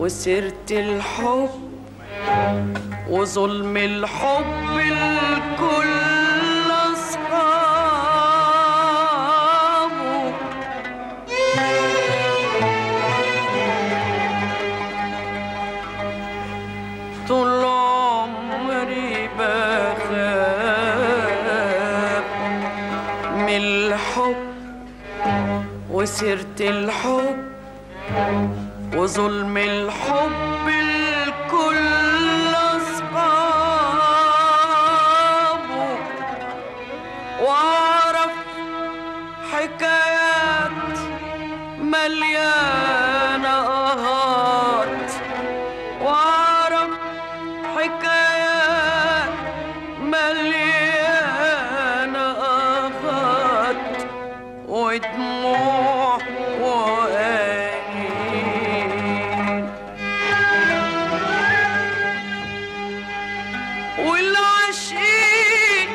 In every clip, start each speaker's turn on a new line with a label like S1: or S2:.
S1: وسيرة الحب وظلم الحب الكل أصحابه طول عمري بخاف من الحب وسيرة الحب وظلم الحب الكل أصحابه وأعرف حكايات مليانة آهات وأعرف حكايات مليانة آهات ودموع وأنين والعشيق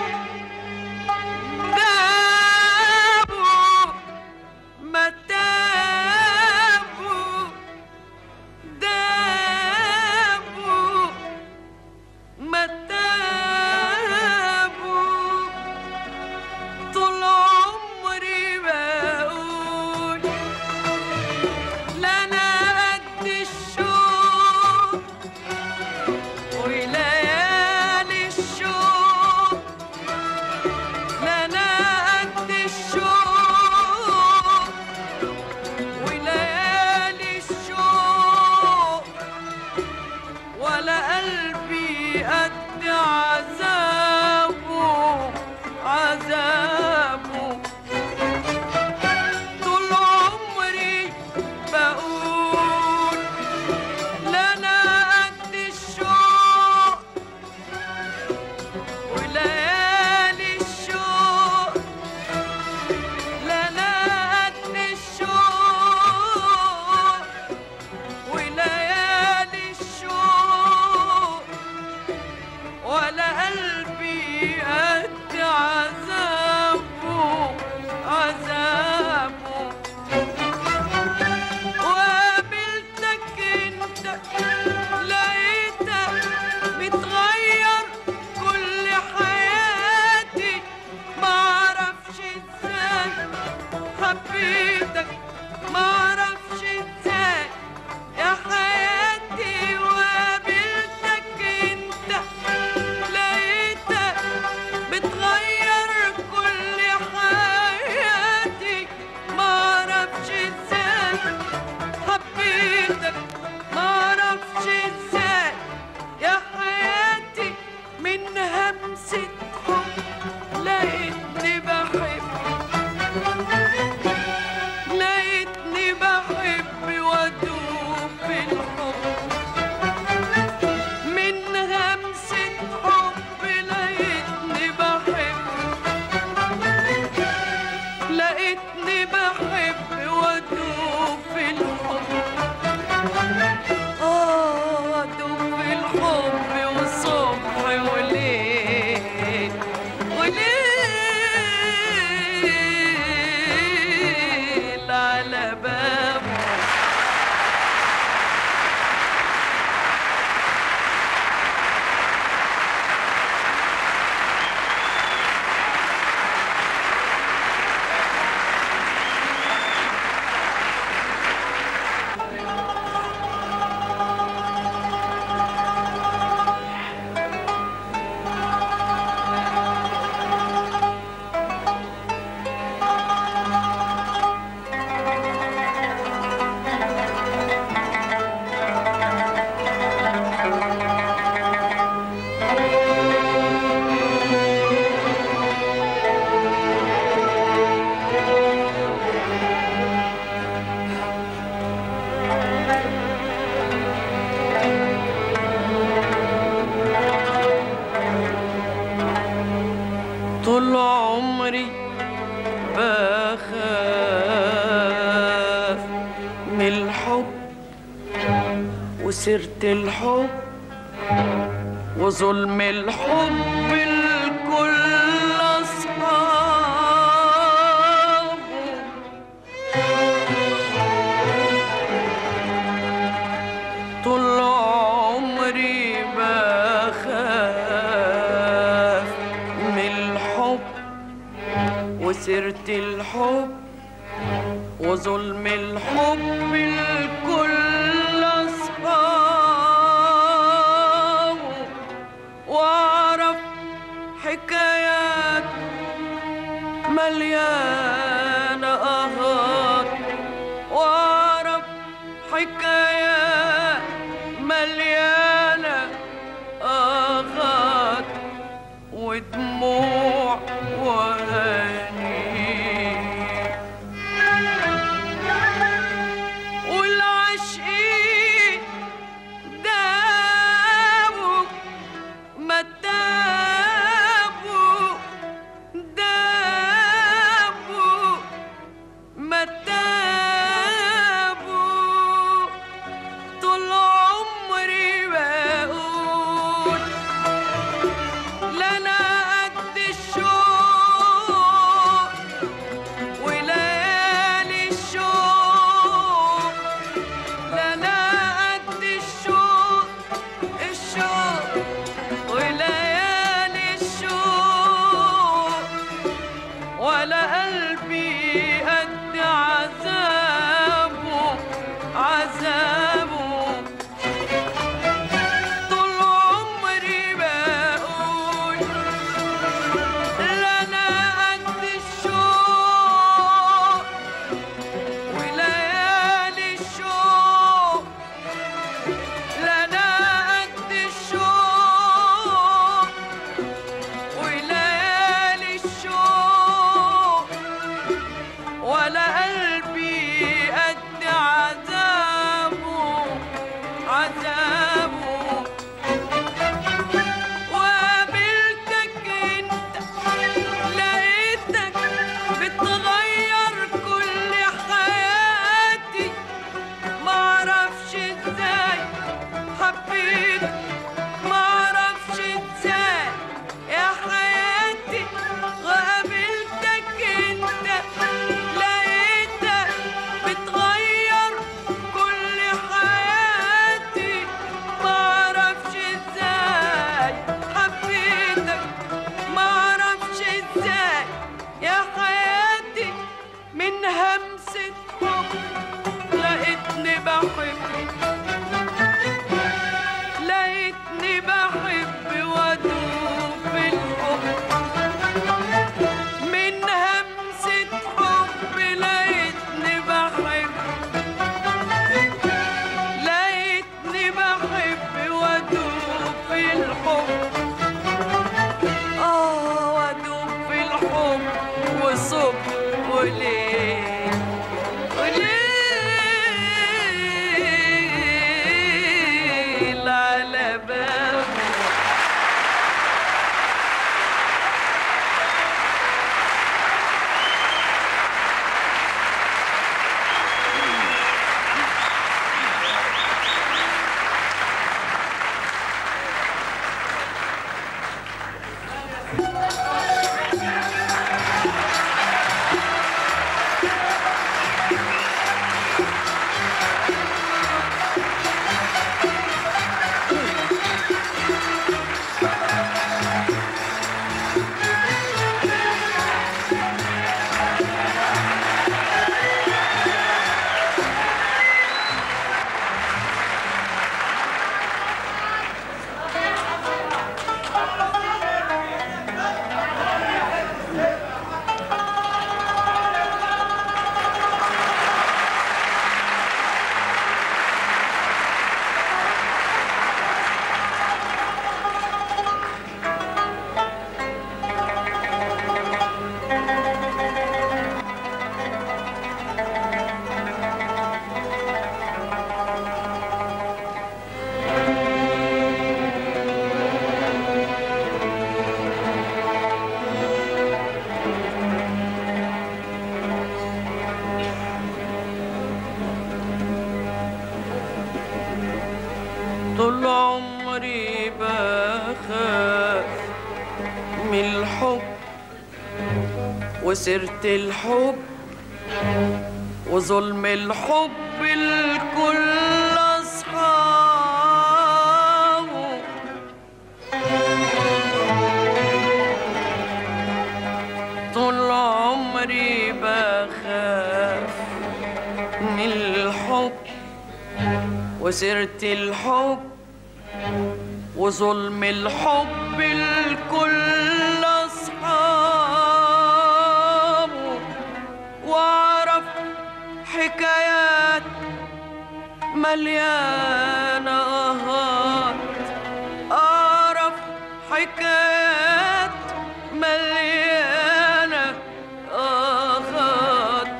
S1: دابوا ما تابوا دابوا ما تابوا طول عمري بقول لا انا قد الشوق وليالي الشوق لا انا قد الشوق وليالي الشوق ولا قلبي قد عذابه عذابه طول عمري بقول لا انا قد الشوق وليالي الشوق لا انا قد الشوق وليالي الشوق ولا قلبي قد عذابه عذابه وقابلتك انت لقيتك متغير كل حياتي معرفش ازاي حبيتك معرفش ازاي يا حياتي وقابلتك انت لقيتك بتغير كل حياتي معرفش ازاي حبيتك معرفش ازاي يا حياتي من همسة حب لقيتني بحب لقيتني بحب وادوب في الحب من همسة حب لقيتني بحب لقيتني بحب وادوب في الحب آه أدوب في الحب وصبح وليل وليل على بابه طول عمري بخاف من الحب وسيرة الحب وظلم الحب الكل أصحابه وظلم الحب الكل أصحابه وأعرف حكايات مليانة أهات وأعرف حكايات مليانة أغات ودموع وهني والعاشقين دابوا ما دابوا دابوا ما دابوا طول عمري بقول لا انا قد الشوق وليالي الشوق لا انا قد الشوق الشوق وليالي الشوق ولا قلبي قد عذابه عذابه طول عمري بقول لا انا قد الشوق وليالي الشوق لا انا قد الشوق وليالي الشوق ولا قلبي قد عذابه عذابه وقابلتك انت لقيتك بتغير كل حياتي معرفش ازاي حبيت معرفش ازاي يا حياتي وقابلتك انت لقيتك بتغير كل حياتي معرفش ازاي حبيتك معرفش ازاي يا حياتي من همسة حب لقيتني بحب لقيتني بحب وادوب في الحب من همسة حب لقيتني بحب لقيتني بحب وادوب في الحب اه وادوب في الحب وصبح وليل وليل على بابه طول عمري بخاف من الحب وسيرة الحب وظلم الحب الكل أصحابه طول عمري بخاف من الحب وسيرة الحب وظلم الحب الكل أصحابه وأعرف حكايات مليانة آهات أعرف حكايات مليانة آهات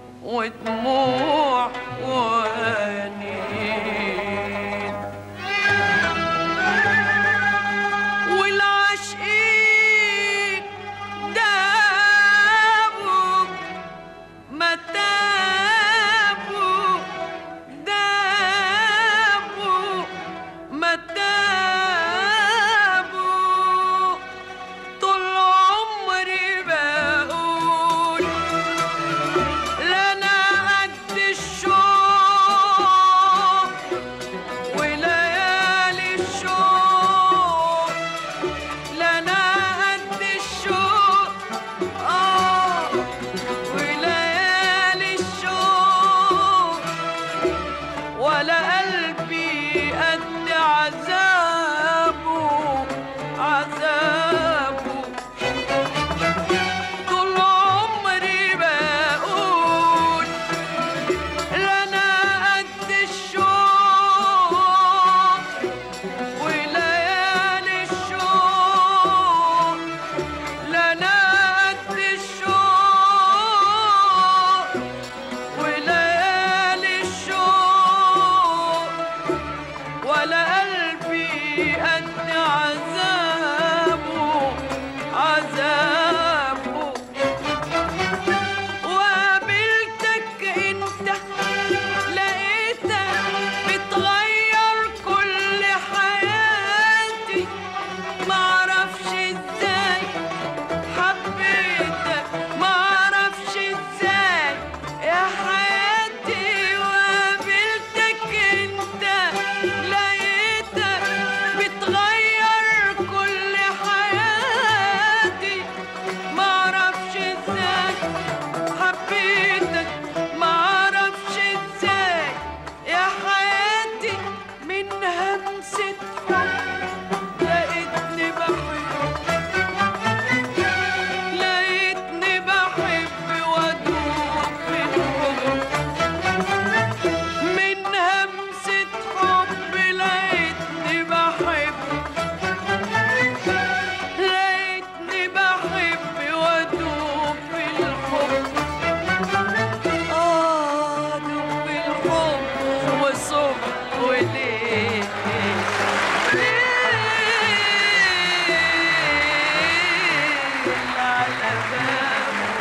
S1: ودموع وأنين والعاشقين دابوا ما تابوا دابوا ما تابوا طول عمري بقول لنا قد الشوق وليالي الشوق لنا قد الشوق آه وليالي الشوق ولا قلبي قد عذابه عذابه طول عمري بقول لنا قد الشوق وليالي الشوق لنا قد الشوق وليالي الشوق ولا قلبي قد عذابه عذابه وقابلتك انت لقيتك بتغير كل حياتي معرفش ازاي حبيتك معرفش ازاي يا حياتي وقابلتك انت لقيتك بتغير كل حياتي معرفش ازاي حبيتك معرفش ازاي يا حياتي من همسة حب لقيتني بحب لقيتني بحب وادوب في الحب من همسة حب لقيتني بحب لقيتني بحب وادوب في الحب آه دوب في الحب وصبح وليل ليل على بابه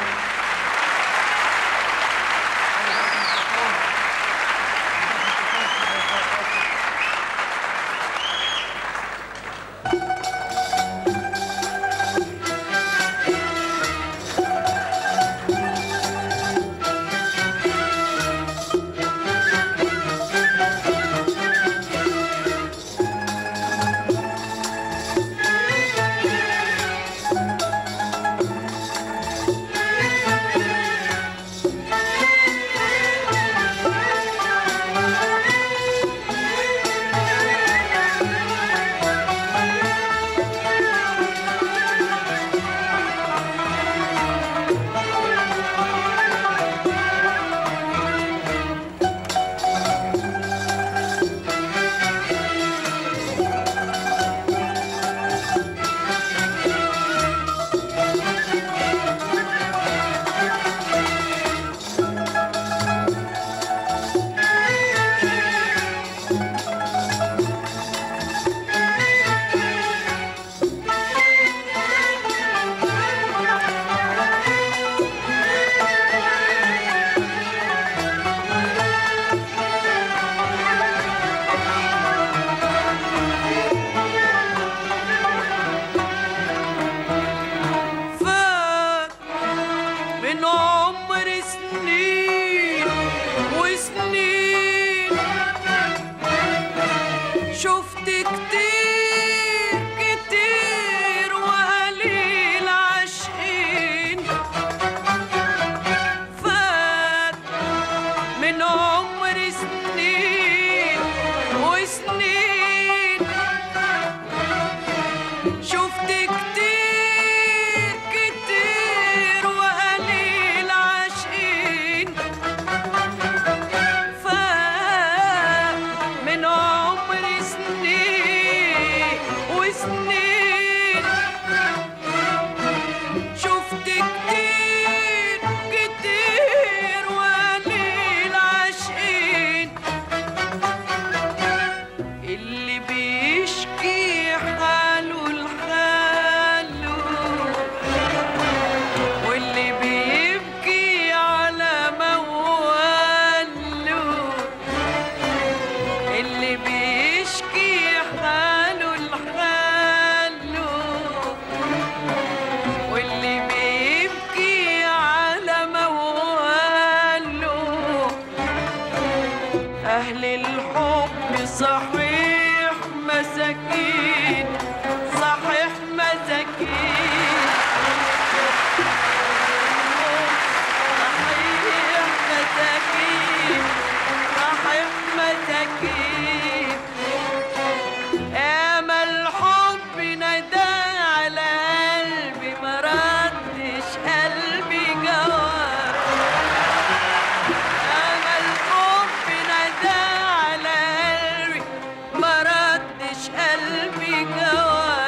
S1: فات من عمر سنين وسنين شفت كتير كتير وقليل عاشقين فات من عمر أهل الحب صحيح مساكين صحيح مساكين صحيح مساكين صحيح مساكين امل الحب ندى على قلبي ما ردش قلبي جواب امل الحب ندى على قلبي ما ردش قلبي جواب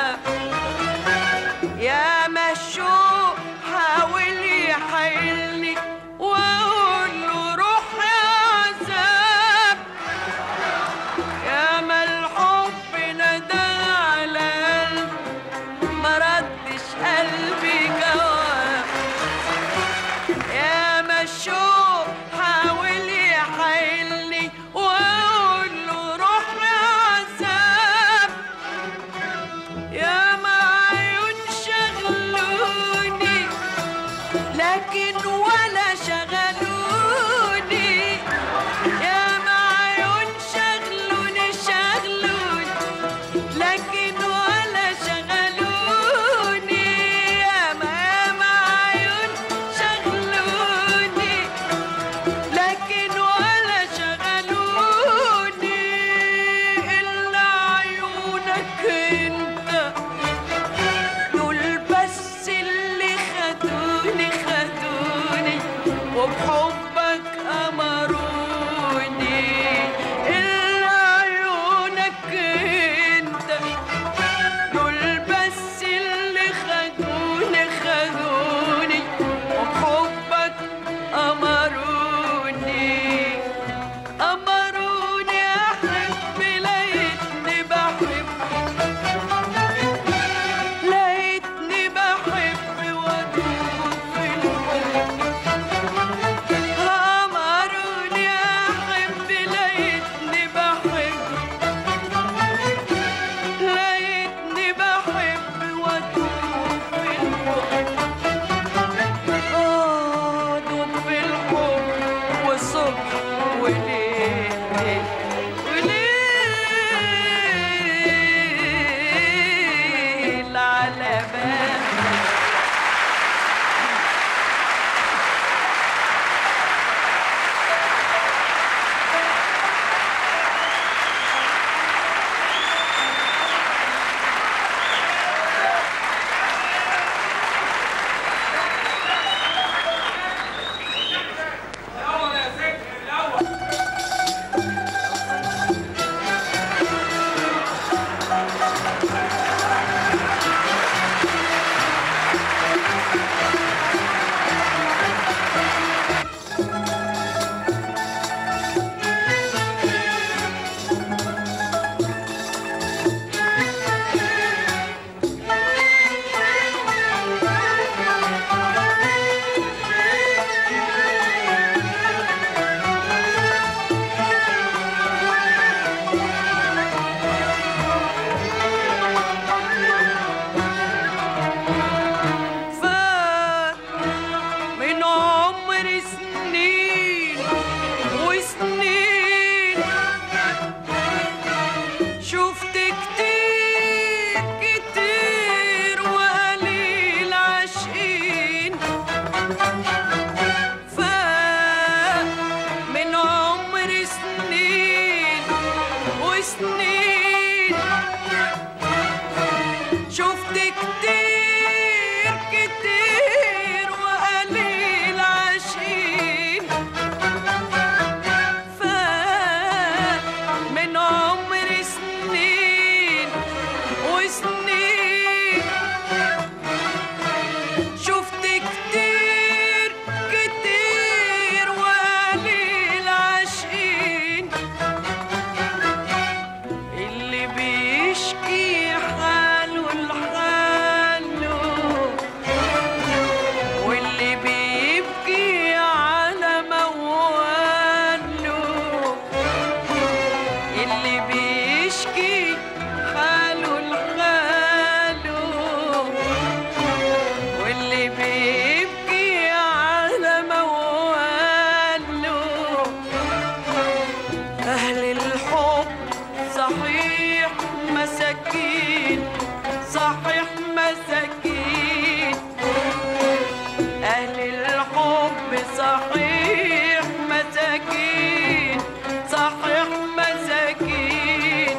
S1: مساكين صحيح مساكين أهل الحب صحيح مساكين صحيح مساكين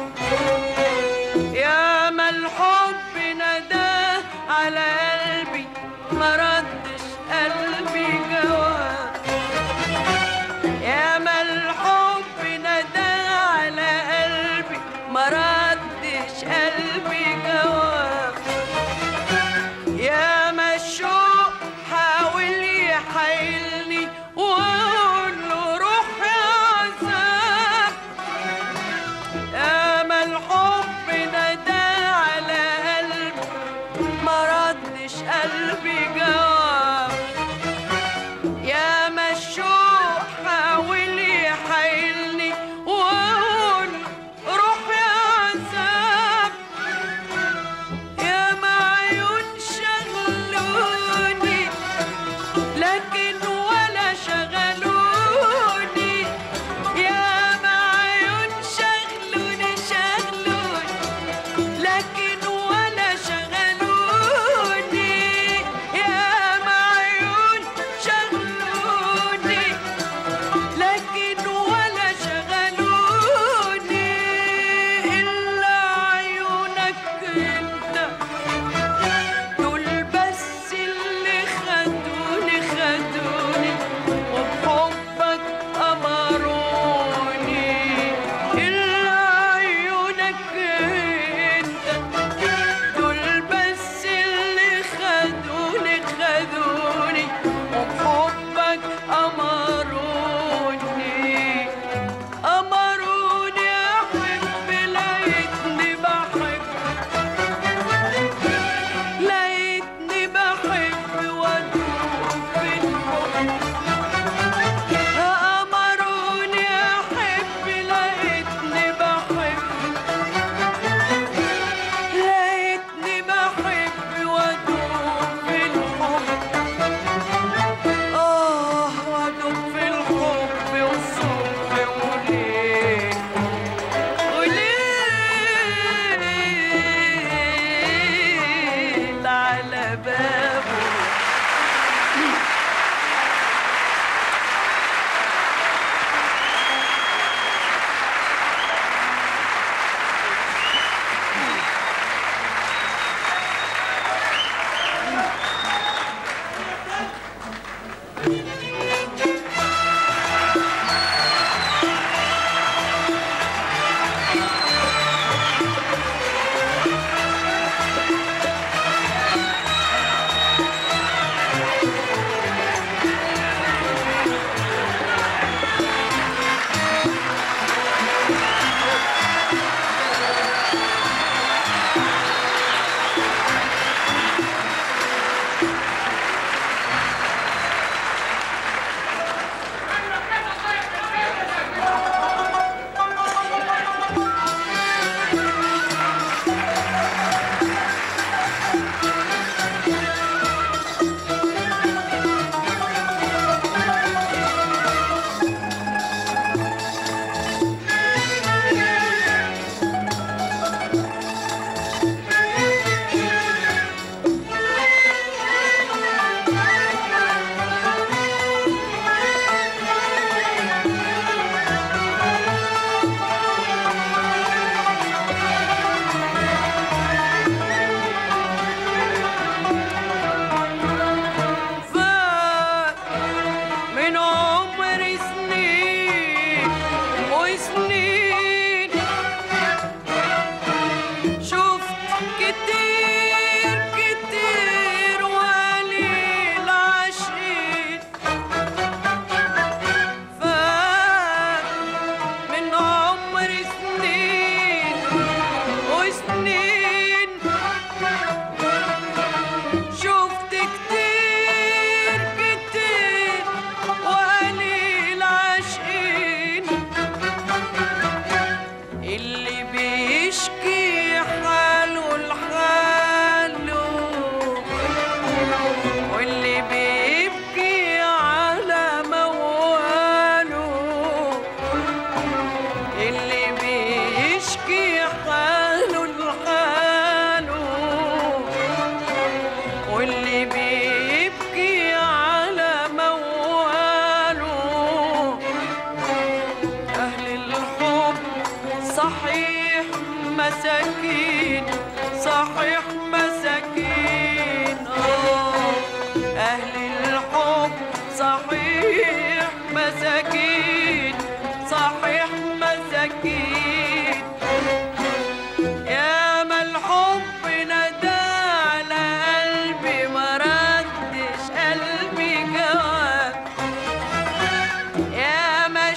S1: يا ما الحب نداه على قلبي ما ردش قلبي جواب يا ما الحب نداه على قلبي ما ردش قلبي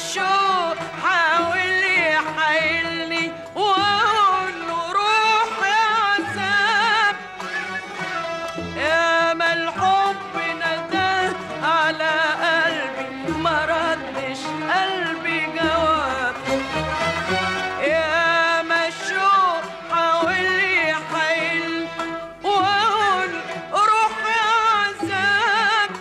S1: الشوق حاول يحايلني واقول له روح يا عذاب يا ما الحب نداه على قلبي ما ردش قلبي جواب يا ما الشوق حاول يحايل واقول روح يا عذاب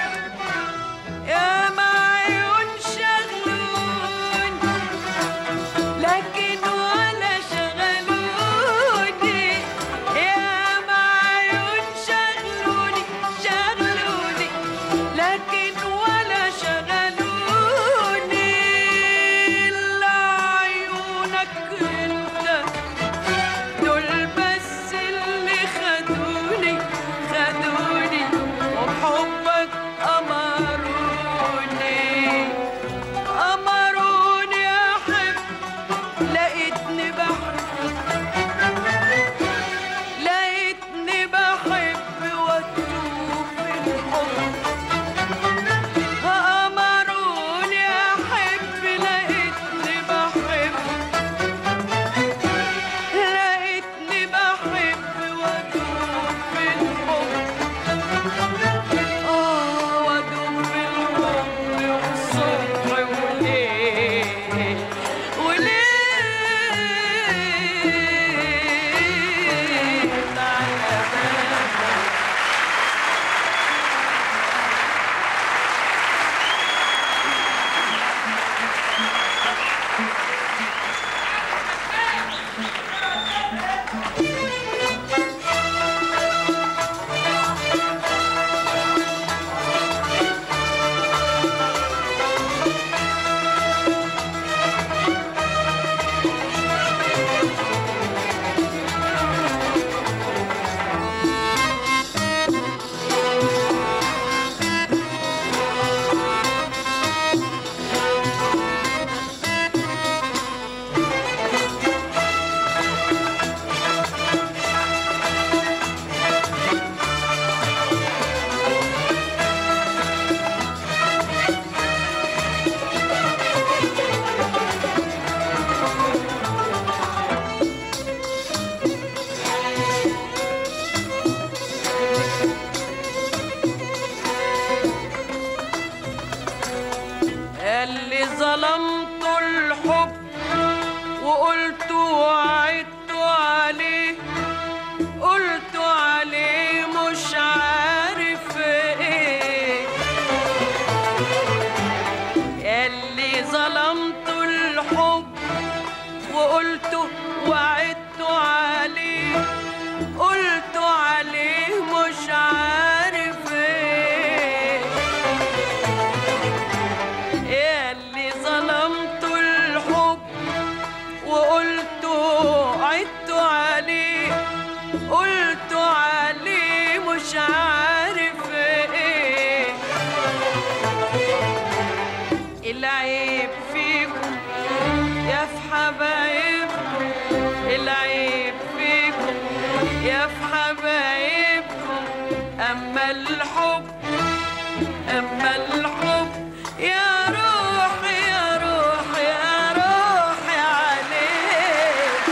S1: يا ما عيون شغلون لكن ولا شغلوني يا ما عيون شغلوني شغلوني لكن ولا شغلوني إلا عيونك انت دول بس اللي خدوني خدوني وبحبك أمروني أمروني أحب لقيتني بحب لقيتني بحب وأتوب في الحب أمروني أحب لقيتني بحب لقيتني بحب وأدوب في الحب آه وأدوب في الحب والصبح والليل وليل على بابك اللي ظلمت الحب وقلت وعدت عليه قلت عليه مش عارف ايه اللي ظلمت الحب وقلت وعدت عليه قلت عليه مش عارف ايه اللي ظلمت الحب وقلت عدت عليه قلت عليه مش عارف ايه العيب فيكم يا في حبايبكم العيب فيكم يا في حبايبكم اما الحب أما الحب يا روحي يا روحي يا روحي عليك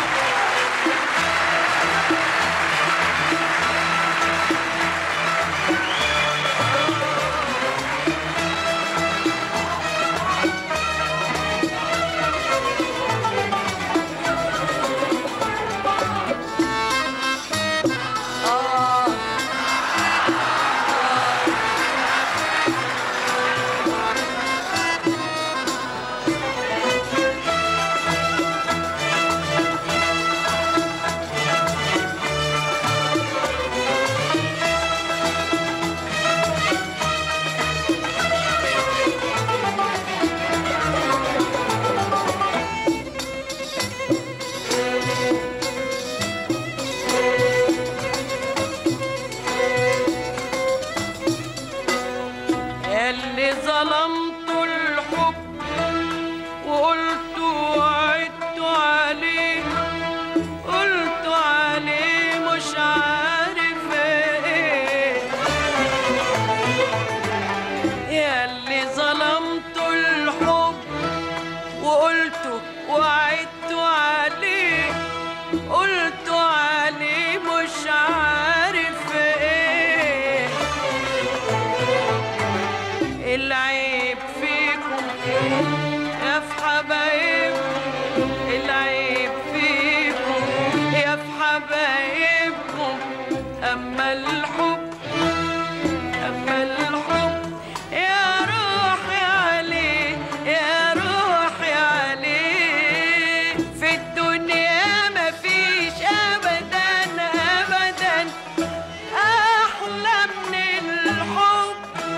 S1: حبايبكم العيب فيكم يا في حبايبكم أما الحب أما الحب يا روحي عليه يا روحي عليه في الدنيا مفيش أبدا أبدا أحلى من الحب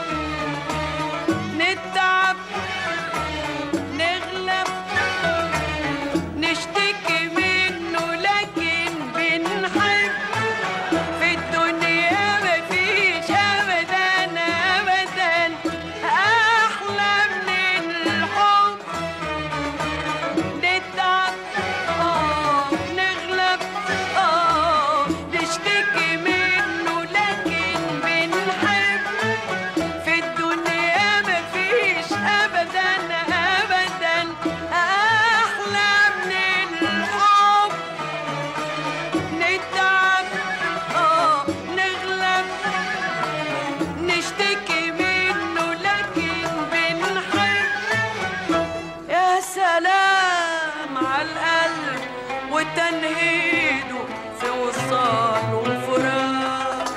S1: نتعب نغلب نشتكي منه لكن بنحب في الدنيا مفيش ابدا ابدا احلى من الحب نتعب اه نغلب اه نشتكي منه لكن بنحب في الدنيا مفيش ابدا ابدا احلى من الحب نتعب اه نغلب نشتكي منه لكن بنحب يا سلام على القلب وتنهيده في وصال وفراق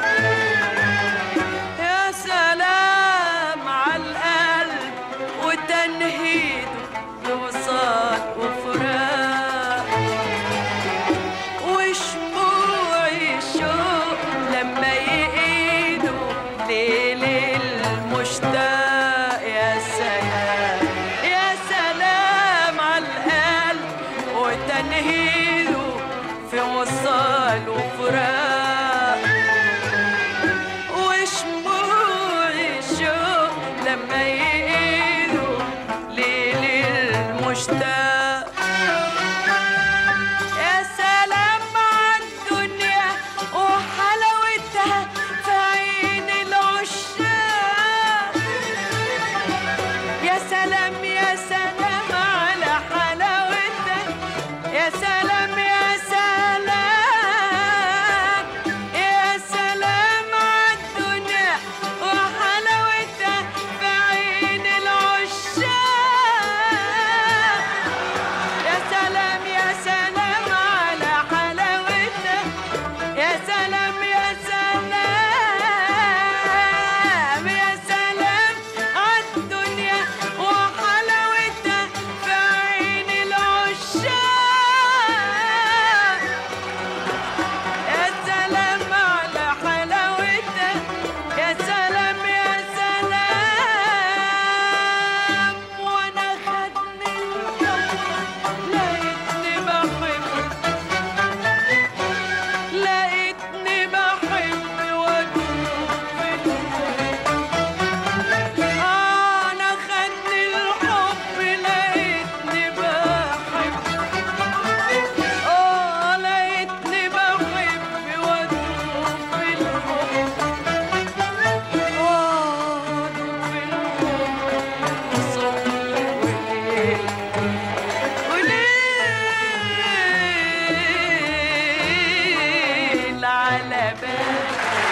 S1: يا سلام على القلب وتنهيده في وصال وفراق وشموع الشوق لما يقيدوا ليل المشتاق يا سلام يا سلام على القلب وتنهيده في وصال وفراق وشموع الشوق لما يقيدوا ليل المشتاق يا سلام على الدنيا وحلاوتها في عين العشاق يا سلام يا سلام على حلاوتها يا سلام يا سلام يا سلام على الدنيا وحلاوتها في عين العشاق يا سلام يا سلام على حلاوتها يا سلام يا سلام يا سلام عالدنيا وحلاوتها في عين العشاق يا سلام على حلاوتها يا سلام يا سلام وانا خدني الحب لقيتني بحب لقيتني بحب وادوب في الحب انا خدني الحب لقيتني بحب اه لقيتني بحب وادوب في الحب وادوب في الحب وصبر وليل وليل على بال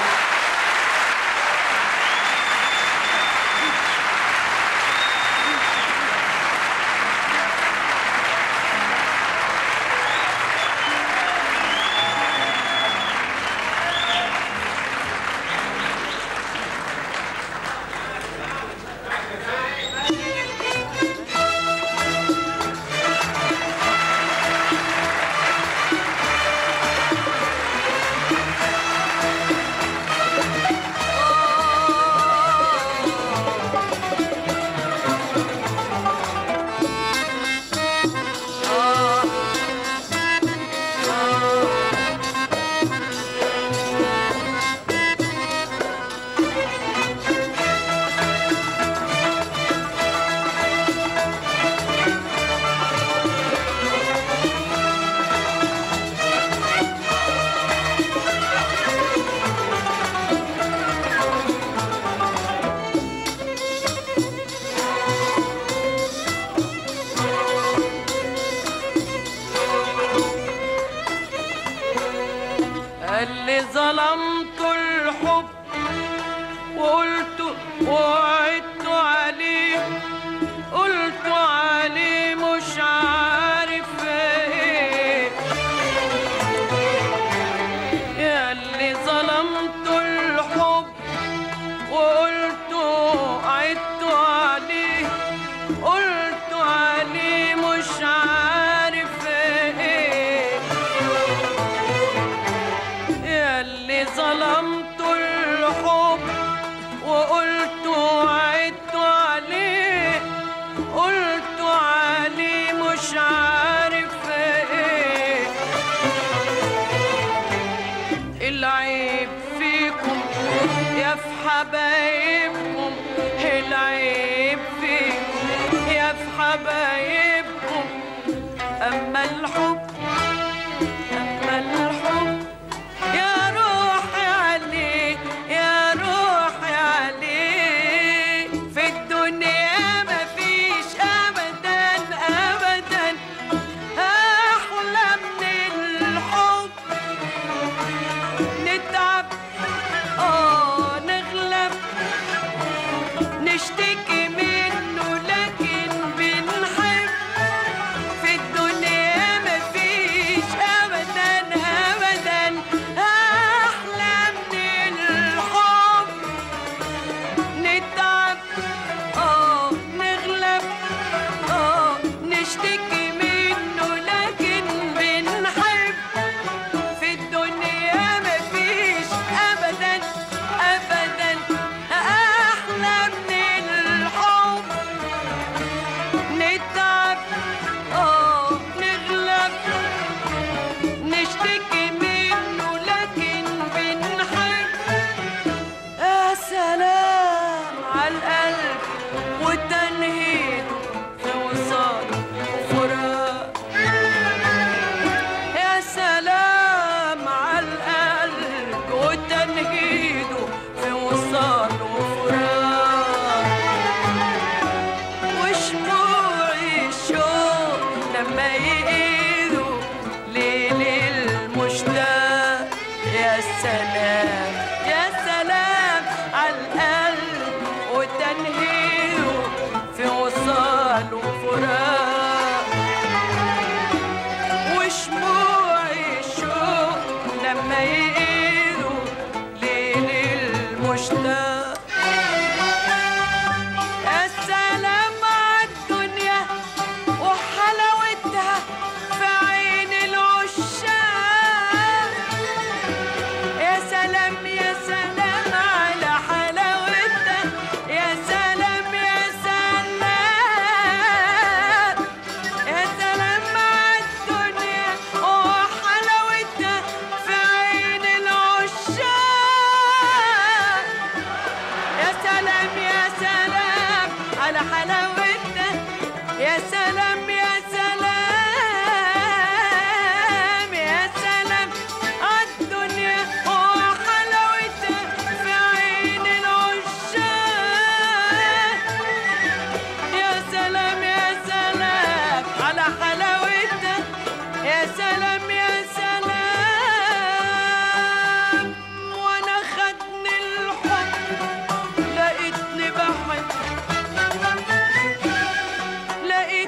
S1: اللي ظلمت الحب وقلت وعدت عليه قلت عليه مش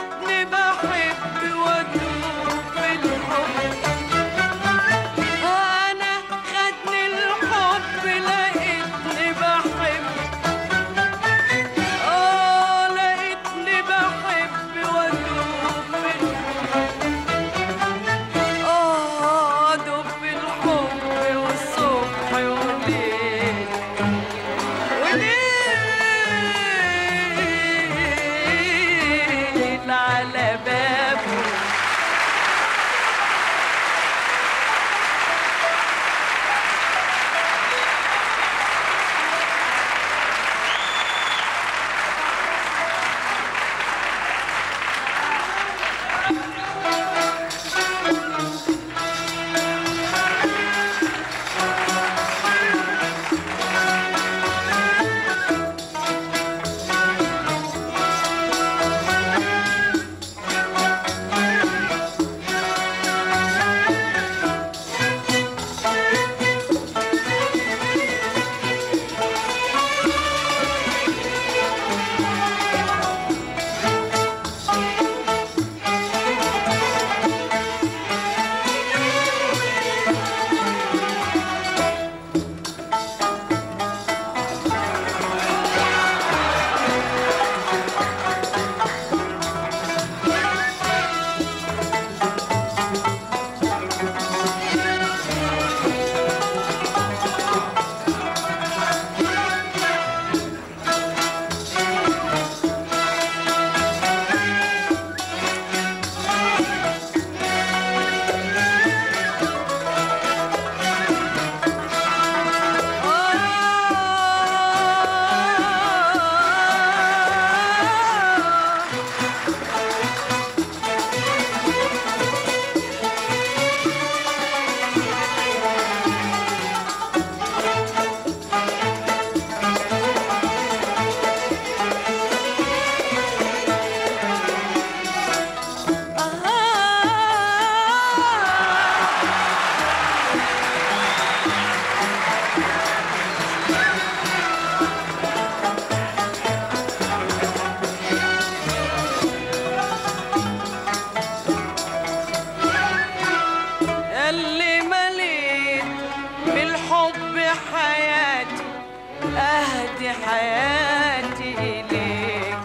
S1: خدني بحب وادوب في الحب انا خدني الحب لقيتني بحب اه لقيتني بحب وادوب في الحب اه ادوب في الحب والصبح والليل وليل على بابه اللي مليت بالحب حياتي اهدي حياتي اليك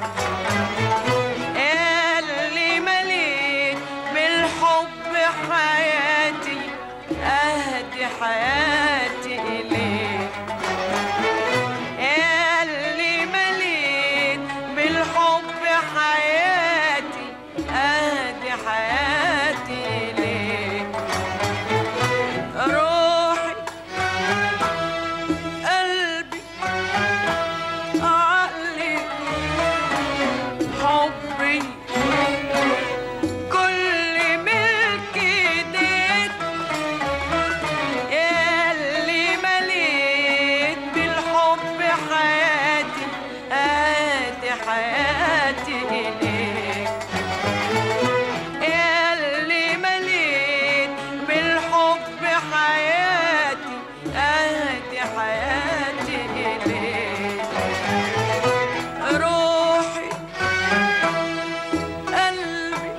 S1: اللي مليت بالحب حياتي اهدي حياتي اليك اللي مليت بالحب حياتي اهدي حياتي اليك روحي قلبي عقلي حبي كل ملك ايديك اللي مليت بالحب حياتي ادي حياتي اليك اللي مليت بالحب حياتي اهدي حياتي اليك روحي قلبي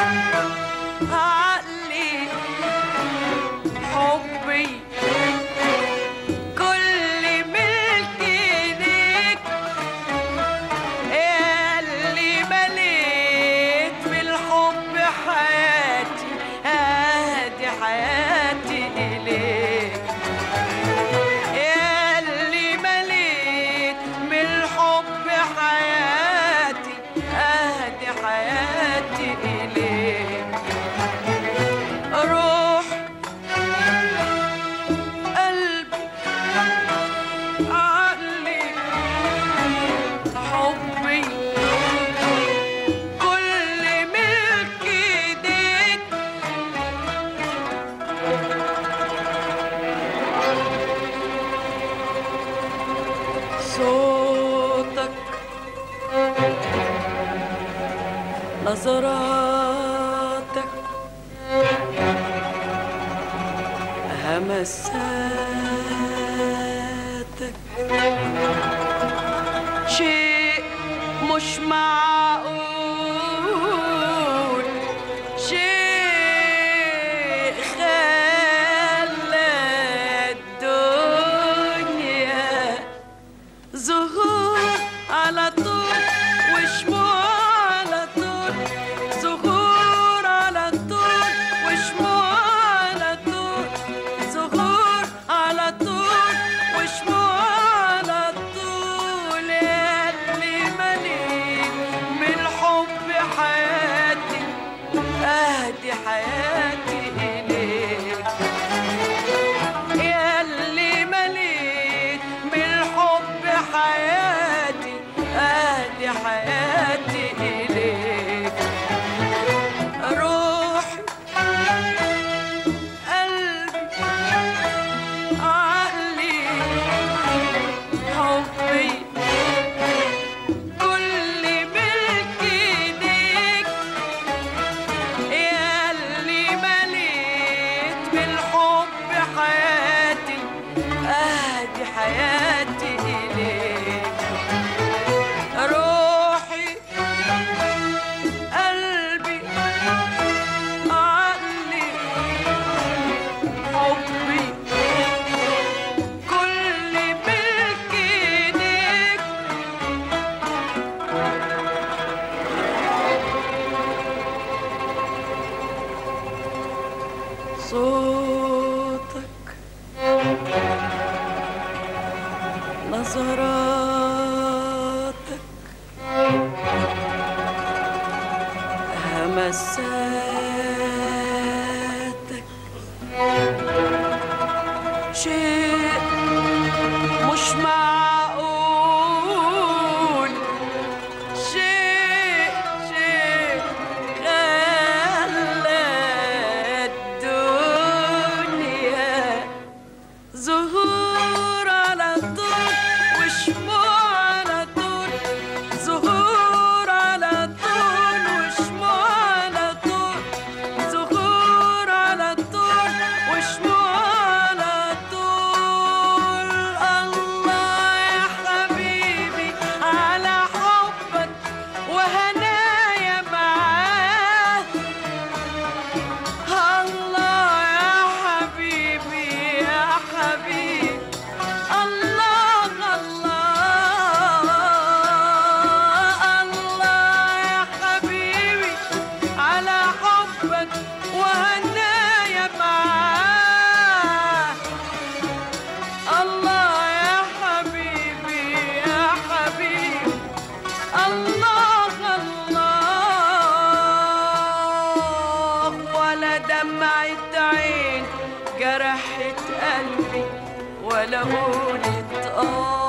S1: عقلي حبي كل ملك ايديك اللي مليت بالحب حياتي هادي حياتي إليك اللي مليت بالحب حياتي أهدي حياتي إليك روح قلبي عقلي حبي كل ملك ايديك صوتك نظراتك همساتك شيء مش معقول حياتي إليك يا اللي مليت بالحب حياتي أهدي حياتي إليك روحي قلبي عقلي حبي كل ملك ايديك يا اللي مليت بالحب حياتي اهدي حياتي اليك روحي قلبي عقلي حبي كل ملك ايديك صوتك نظراتك همساتك شيء مش معقول شيء شيء خلى الدنيا زهور على طول وشموع على طول زهور على طول وشموع على طول زهور على طول وشموع على طول الله يا حبيبي على حبك وهنايا معاه الله يا حبيبي يا حبيبي الله الله الله يا حبيبي على حبك وهنايا معاه الله يا حبيبي يا حبيبي الله الله ولا دمعة عين جرحت قلبي ولا قولت آه